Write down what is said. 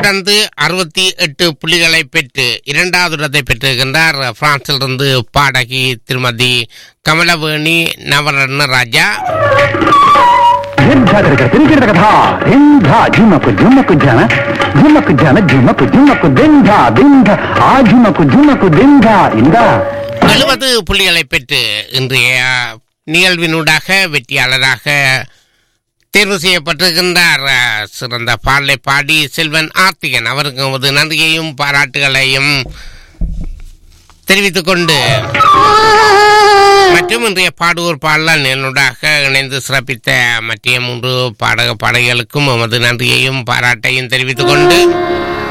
தொடர்ந்து அறுபத்தி எட்டு புள்ளிகளை பெற்று இரண்டாவது இடத்தை பெற்றிருக்கின்றார் பிரான்சிலிருந்து பாடகி திருமதி கமலவேணி நவரத்ன ராஜா ನಿರ್ಧಾರ ತಿರುಗಿದ ಕಥಾ ದಿಂಧ ಝುಮಕು ಝುಮಕು ಜನ ಝುಮಕು ಜನ ಝುಮಕು ಝುಮಕು ದಿಂಧ ದಿಂಧ ಆ ಝುಮಕು ಝುಮಕು ದಿಂಧ ಇಂದ எழுபது புள்ளிகளை பெற்று இன்றைய நிகழ்வினூடாக வெற்றியாளராக தேர்வு செய்யப்பட்டிருக்கின்றார் அஹ், சிறந்த பாடலை பாடி செல்வன் ஆர்த்திகன் அவருக்கு நமது நன்றியையும் பாராட்டுகளையும் தெரிவித்துக் கொண்டு மற்றும் இன்றைய பாடுவோர் பாடலால் நிலனுடாக இணைந்து சிறப்பித்த மற்ற மூன்று பாடக பாடகிகளுக்கும் எமது நன்றியையும் பாராட்டையும் தெரிவித்துக் கொண்டு